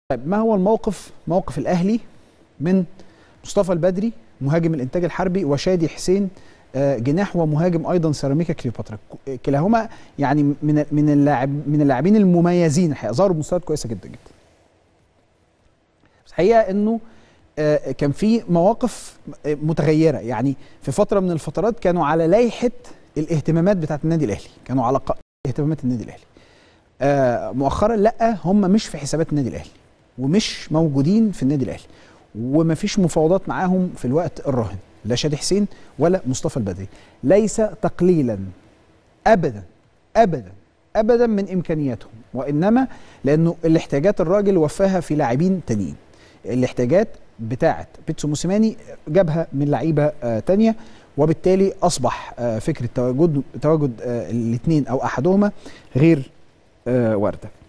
طيب ما هو الموقف موقف الاهلي من مصطفى البدري مهاجم الانتاج الحربي وشادي حسين آه، جناح ومهاجم ايضا سيراميكا كليوباترا ك- كلاهما يعني من من اللاعب من اللاعبين المميزين الحقيقه ظهروا بمستويات كويسه جدا جدا بس الحقيقه انه آه، كان في مواقف آه، متغيره يعني في فتره من الفترات كانوا على لائحه الاهتمامات بتاعت النادي الاهلي كانوا على ق- اهتمامات النادي الاهلي آه، مؤخرا لا هم مش في حسابات النادي الاهلي ومش موجودين في النادي الاهلي ومفيش مفاوضات معاهم في الوقت الراهن لا شادي حسين ولا مصطفى البدري ليس تقليلا ابدا ابدا ابدا من امكانياتهم وانما لانه الاحتياجات الراجل وفاها في لاعبين تانيين الاحتياجات بتاعه بيتسو موسيماني جابها من لعيبه آه تانية وبالتالي اصبح آه فكره تواجد تواجد آه الاثنين او احدهما غير آه وارده